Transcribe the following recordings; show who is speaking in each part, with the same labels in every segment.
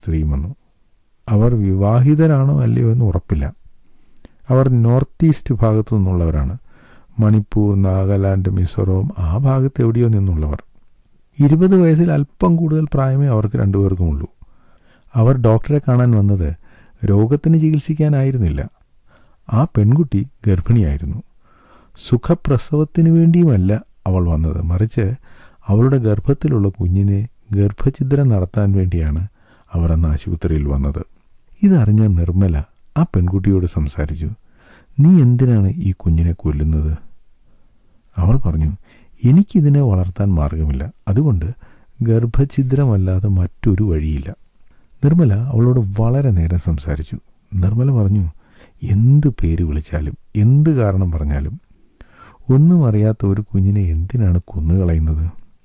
Speaker 1: സ്ത്രീയും വന്നു അവർ വിവാഹിതരാണോ അല്ലയോ എന്ന് ഉറപ്പില്ല അവർ നോർത്ത് ഈസ്റ്റ് ഭാഗത്തു നിന്നുള്ളവരാണ് മണിപ്പൂർ നാഗാലാൻഡ് മിസോറം ആ ഭാഗത്ത് എവിടെയോ നിന്നുള്ളവർ ഇരുപത് വയസ്സിൽ അല്പം കൂടുതൽ പ്രായമേ അവർക്ക് രണ്ടുപേർക്കുമുള്ളൂ അവർ ഡോക്ടറെ കാണാൻ വന്നത് രോഗത്തിന് ചികിത്സിക്കാനായിരുന്നില്ല ആ പെൺകുട്ടി ഗർഭിണിയായിരുന്നു സുഖപ്രസവത്തിന് വേണ്ടിയുമല്ല അവൾ വന്നത് മറിച്ച് അവളുടെ ഗർഭത്തിലുള്ള കുഞ്ഞിനെ ഗർഭഛിദ്രം നടത്താൻ വേണ്ടിയാണ് അവർ അന്ന് ആശുപത്രിയിൽ വന്നത് ഇതറിഞ്ഞ നിർമ്മല ആ പെൺകുട്ടിയോട് സംസാരിച്ചു നീ എന്തിനാണ് ഈ കുഞ്ഞിനെ കൊല്ലുന്നത് അവൾ പറഞ്ഞു എനിക്കിതിനെ വളർത്താൻ മാർഗമില്ല അതുകൊണ്ട് ഗർഭഛിദ്രമല്ലാതെ മറ്റൊരു വഴിയില്ല നിർമ്മല അവളോട് വളരെ നേരം സംസാരിച്ചു നിർമ്മല പറഞ്ഞു എന്ത് പേര് വിളിച്ചാലും എന്ത് കാരണം പറഞ്ഞാലും ഒന്നും അറിയാത്ത ഒരു കുഞ്ഞിനെ എന്തിനാണ് കൊന്നുകളയുന്നത്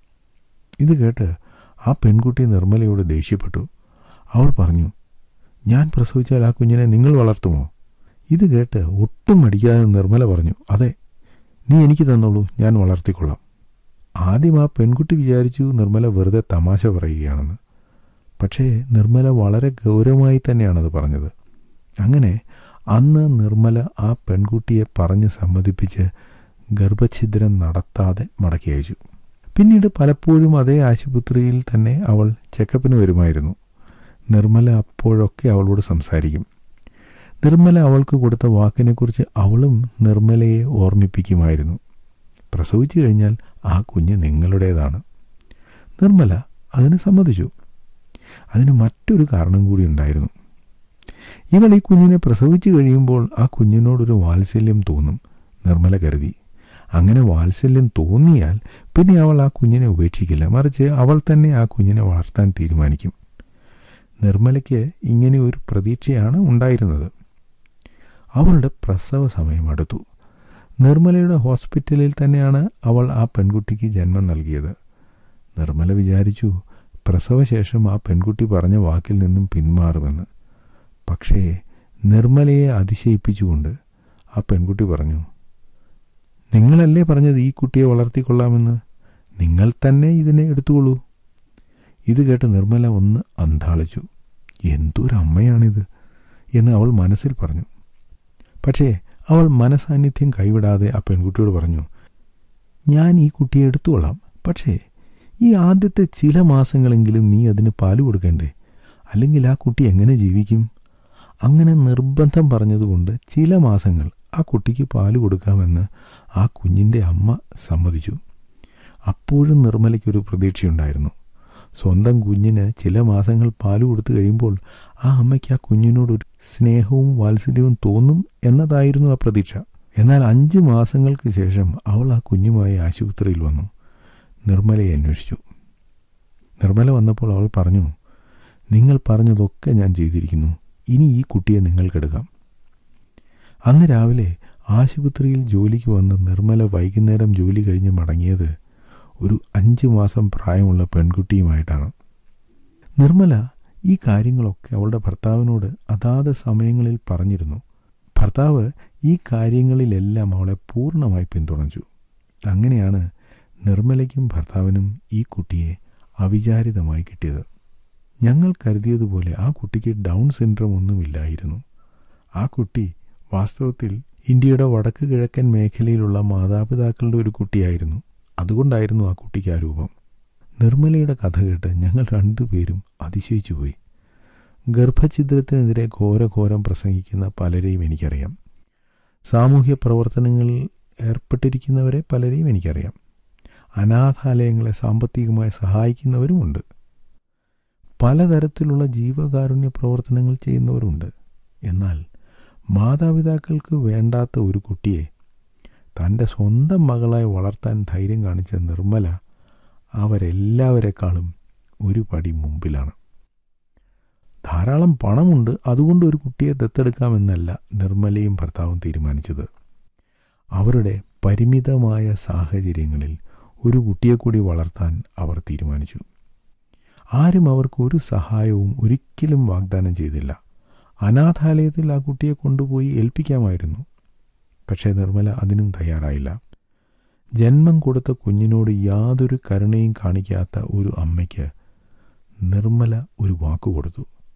Speaker 1: ഇത് കേട്ട് ആ പെൺകുട്ടി നിർമ്മലയോട് ദേഷ്യപ്പെട്ടു അവൾ പറഞ്ഞു ഞാൻ പ്രസവിച്ചാൽ ആ കുഞ്ഞിനെ നിങ്ങൾ വളർത്തുമോ ഇത് കേട്ട് ഒട്ടും മടിക്കാതെ നിർമ്മല പറഞ്ഞു അതെ നീ എനിക്ക് തന്നോളൂ ഞാൻ വളർത്തിക്കൊള്ളാം ആദ്യം ആ പെൺകുട്ടി വിചാരിച്ചു നിർമ്മല വെറുതെ തമാശ പറയുകയാണെന്ന് പക്ഷേ നിർമ്മല വളരെ ഗൗരവമായി തന്നെയാണത് പറഞ്ഞത് അങ്ങനെ അന്ന് നിർമ്മല ആ പെൺകുട്ടിയെ പറഞ്ഞ് സമ്മതിപ്പിച്ച് ഗർഭഛിദ്രം നടത്താതെ മടക്കി അയച്ചു പിന്നീട് പലപ്പോഴും അതേ ആശുപത്രിയിൽ തന്നെ അവൾ ചെക്കപ്പിന് വരുമായിരുന്നു നിർമ്മല അപ്പോഴൊക്കെ അവളോട് സംസാരിക്കും നിർമ്മല അവൾക്ക് കൊടുത്ത വാക്കിനെക്കുറിച്ച് അവളും നിർമ്മലയെ ഓർമ്മിപ്പിക്കുമായിരുന്നു പ്രസവിച്ചു കഴിഞ്ഞാൽ ആ കുഞ്ഞ് നിങ്ങളുടേതാണ് നിർമ്മല അതിന് സമ്മതിച്ചു അതിന് മറ്റൊരു കാരണം കൂടി ഉണ്ടായിരുന്നു ഇവൾ ഈ കുഞ്ഞിനെ പ്രസവിച്ചു കഴിയുമ്പോൾ ആ കുഞ്ഞിനോടൊരു വാത്സല്യം തോന്നും നിർമ്മല കരുതി അങ്ങനെ വാത്സല്യം തോന്നിയാൽ പിന്നെ അവൾ ആ കുഞ്ഞിനെ ഉപേക്ഷിക്കില്ല മറിച്ച് അവൾ തന്നെ ആ കുഞ്ഞിനെ വളർത്താൻ തീരുമാനിക്കും നിർമ്മലയ്ക്ക് ഇങ്ങനെ ഒരു പ്രതീക്ഷയാണ് ഉണ്ടായിരുന്നത് അവളുടെ പ്രസവ സമയം അടുത്തു നിർമ്മലയുടെ ഹോസ്പിറ്റലിൽ തന്നെയാണ് അവൾ ആ പെൺകുട്ടിക്ക് ജന്മം നൽകിയത് നിർമ്മല വിചാരിച്ചു പ്രസവശേഷം ആ പെൺകുട്ടി പറഞ്ഞ വാക്കിൽ നിന്നും പിന്മാറുമെന്ന് പക്ഷേ നിർമ്മലയെ അതിശയിപ്പിച്ചുകൊണ്ട് ആ പെൺകുട്ടി പറഞ്ഞു നിങ്ങളല്ലേ പറഞ്ഞത് ഈ കുട്ടിയെ വളർത്തിക്കൊള്ളാമെന്ന് നിങ്ങൾ തന്നെ ഇതിനെ എടുത്തുകൊള്ളൂ ഇത് കേട്ട് നിർമ്മല ഒന്ന് അന്താളിച്ചു എന്തൊരമ്മയാണിത് എന്ന് അവൾ മനസ്സിൽ പറഞ്ഞു പക്ഷേ അവൾ മനസാന്നിധ്യം കൈവിടാതെ ആ പെൺകുട്ടിയോട് പറഞ്ഞു ഞാൻ ഈ കുട്ടിയെ എടുത്തുകൊള്ളാം പക്ഷേ ഈ ആദ്യത്തെ ചില മാസങ്ങളെങ്കിലും നീ അതിന് പാല് കൊടുക്കണ്ടേ അല്ലെങ്കിൽ ആ കുട്ടി എങ്ങനെ ജീവിക്കും അങ്ങനെ നിർബന്ധം പറഞ്ഞതുകൊണ്ട് ചില മാസങ്ങൾ ആ കുട്ടിക്ക് പാല് കൊടുക്കാമെന്ന് ആ കുഞ്ഞിൻ്റെ അമ്മ സമ്മതിച്ചു അപ്പോഴും നിർമ്മലയ്ക്കൊരു പ്രതീക്ഷയുണ്ടായിരുന്നു സ്വന്തം കുഞ്ഞിന് ചില മാസങ്ങൾ പാല് കൊടുത്തു കഴിയുമ്പോൾ ആ അമ്മയ്ക്ക് ആ കുഞ്ഞിനോടൊരു സ്നേഹവും വാത്സല്യവും തോന്നും എന്നതായിരുന്നു ആ പ്രതീക്ഷ എന്നാൽ അഞ്ച് മാസങ്ങൾക്ക് ശേഷം അവൾ ആ കുഞ്ഞുമായി ആശുപത്രിയിൽ വന്നു നിർമ്മലയെ അന്വേഷിച്ചു നിർമ്മല വന്നപ്പോൾ അവൾ പറഞ്ഞു നിങ്ങൾ പറഞ്ഞതൊക്കെ ഞാൻ ചെയ്തിരിക്കുന്നു ഇനി ഈ കുട്ടിയെ നിങ്ങൾക്കെടുക്കാം അന്ന് രാവിലെ ആശുപത്രിയിൽ ജോലിക്ക് വന്ന് നിർമ്മല വൈകുന്നേരം ജോലി കഴിഞ്ഞ് മടങ്ങിയത് ഒരു അഞ്ച് മാസം പ്രായമുള്ള പെൺകുട്ടിയുമായിട്ടാണ് നിർമ്മല ഈ കാര്യങ്ങളൊക്കെ അവളുടെ ഭർത്താവിനോട് അതാത് സമയങ്ങളിൽ പറഞ്ഞിരുന്നു ഭർത്താവ് ഈ കാര്യങ്ങളിലെല്ലാം അവളെ പൂർണ്ണമായി പിന്തുണച്ചു അങ്ങനെയാണ് നിർമ്മലയ്ക്കും ഭർത്താവിനും ഈ കുട്ടിയെ അവിചാരിതമായി കിട്ടിയത് ഞങ്ങൾ കരുതിയതുപോലെ ആ കുട്ടിക്ക് ഡൗൺ സിൻഡ്രം ഒന്നുമില്ലായിരുന്നു ആ കുട്ടി വാസ്തവത്തിൽ ഇന്ത്യയുടെ വടക്ക് കിഴക്കൻ മേഖലയിലുള്ള മാതാപിതാക്കളുടെ ഒരു കുട്ടിയായിരുന്നു അതുകൊണ്ടായിരുന്നു ആ കുട്ടിക്ക് ആ രൂപം നിർമ്മലയുടെ കഥ കേട്ട് ഞങ്ങൾ രണ്ടുപേരും അതിശയിച്ചുപോയി ഗർഭഛിദ്രത്തിനെതിരെ ഘോരഘോരം പ്രസംഗിക്കുന്ന പലരെയും എനിക്കറിയാം സാമൂഹ്യ പ്രവർത്തനങ്ങളിൽ ഏർപ്പെട്ടിരിക്കുന്നവരെ പലരെയും എനിക്കറിയാം അനാഥാലയങ്ങളെ സാമ്പത്തികമായി സഹായിക്കുന്നവരുമുണ്ട് പലതരത്തിലുള്ള ജീവകാരുണ്യ പ്രവർത്തനങ്ങൾ ചെയ്യുന്നവരുണ്ട് എന്നാൽ മാതാപിതാക്കൾക്ക് വേണ്ടാത്ത ഒരു കുട്ടിയെ തൻ്റെ സ്വന്തം മകളായി വളർത്താൻ ധൈര്യം കാണിച്ച നിർമ്മല അവരെല്ലാവരെക്കാളും ഒരു പടി മുമ്പിലാണ് ധാരാളം പണമുണ്ട് അതുകൊണ്ട് ഒരു കുട്ടിയെ ദത്തെടുക്കാമെന്നല്ല നിർമ്മലയും ഭർത്താവും തീരുമാനിച്ചത് അവരുടെ പരിമിതമായ സാഹചര്യങ്ങളിൽ ഒരു കുട്ടിയെ കൂടി വളർത്താൻ അവർ തീരുമാനിച്ചു ആരും അവർക്ക് ഒരു സഹായവും ഒരിക്കലും വാഗ്ദാനം ചെയ്തില്ല അനാഥാലയത്തിൽ ആ കുട്ടിയെ കൊണ്ടുപോയി ഏൽപ്പിക്കാമായിരുന്നു പക്ഷേ നിർമ്മല അതിനും തയ്യാറായില്ല ജന്മം കൊടുത്ത കുഞ്ഞിനോട് യാതൊരു കരുണയും കാണിക്കാത്ത ഒരു അമ്മയ്ക്ക് നിർമ്മല ഒരു വാക്കു കൊടുത്തു